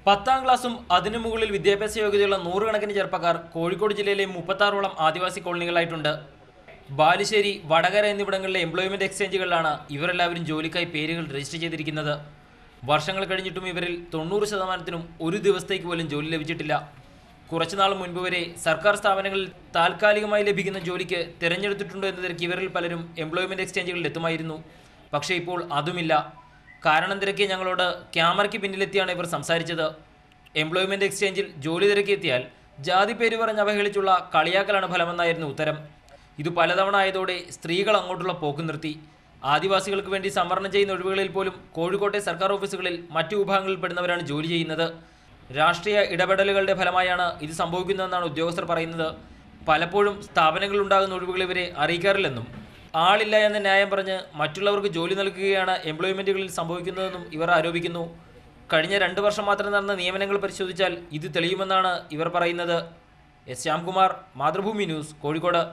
പത്താം ക്ലാസ്സും അതിനു മുകളിൽ വിദ്യാഭ്യാസ യോഗ്യതയുള്ള നൂറുകണക്കിന് ചെറുപ്പക്കാർ കോഴിക്കോട് ജില്ലയിലെ മുപ്പത്താറോളം ആദിവാസി കോളനികളായിട്ടുണ്ട് ബാലുശ്ശേരി വടകര എന്നിവിടങ്ങളിലെ എംപ്ലോയ്മെന്റ് എക്സ്ചേഞ്ചുകളിലാണ് ഇവരെല്ലാവരും ജോലിക്കായി പേരുകൾ രജിസ്റ്റർ ചെയ്തിരിക്കുന്നത് വർഷങ്ങൾ കഴിഞ്ഞിട്ടും ഇവരിൽ തൊണ്ണൂറ് ശതമാനത്തിനും ഒരു ദിവസത്തേക്ക് പോലും ജോലി ലഭിച്ചിട്ടില്ല കുറച്ചുനാൾ മുൻപ് വരെ സർക്കാർ സ്ഥാപനങ്ങളിൽ താൽക്കാലികമായി ലഭിക്കുന്ന ജോലിക്ക് തിരഞ്ഞെടുത്തിട്ടുണ്ടോ എന്ന് തിരക്കി ഇവരിൽ പലരും എംപ്ലോയ്മെന്റ് എക്സ്ചേഞ്ചുകളിൽ എത്തുമായിരുന്നു പക്ഷേ ഇപ്പോൾ അതുമില്ല കാരണം തിരക്കി ഞങ്ങളോട് ക്യാമറയ്ക്ക് പിന്നിലെത്തിയാണ് ഇവർ സംസാരിച്ചത് എംപ്ലോയ്മെന്റ് എക്സ്ചേഞ്ചിൽ ജോലി തിരക്കിയെത്തിയാൽ ജാതി പേര് പറഞ്ഞ് അവഹേളിച്ചുള്ള കളിയാക്കലാണ് ഫലമെന്നായിരുന്നു ഉത്തരം ഇത് പലതവണ ആയതോടെ സ്ത്രീകൾ അങ്ങോട്ടുള്ള പോക്ക് നിർത്തി ആദിവാസികൾക്ക് വേണ്ടി സംവരണം ചെയ്യുന്ന ഒഴിവുകളിൽ പോലും കോഴിക്കോട്ടെ സർക്കാർ ഓഫീസുകളിൽ മറ്റു വിഭാഗങ്ങളിൽ പെടുന്നവരാണ് ജോലി ചെയ്യുന്നത് രാഷ്ട്രീയ ഇടപെടലുകളുടെ ഫലമായാണ് ഇത് സംഭവിക്കുന്നതെന്നാണ് ഉദ്യോഗസ്ഥർ പറയുന്നത് പലപ്പോഴും സ്ഥാപനങ്ങളിൽ ഉണ്ടാകുന്ന ഒഴിവുകൾ ഇവരെ അറിയിക്കാറില്ലെന്നും ആളില്ല എന്ന ന്യായം പറഞ്ഞ് മറ്റുള്ളവർക്ക് ജോലി നൽകുകയാണ് എംപ്ലോയ്മെന്റുകളിൽ സംഭവിക്കുന്നതെന്നും ഇവർ ആരോപിക്കുന്നു കഴിഞ്ഞ രണ്ട് വർഷം മാത്രം നടന്ന നിയമനങ്ങൾ പരിശോധിച്ചാൽ ഇത് തെളിയുമെന്നാണ് ഇവർ പറയുന്നത് എസ് ശ്യാംകുമാർ മാതൃഭൂമി ന്യൂസ് കോഴിക്കോട്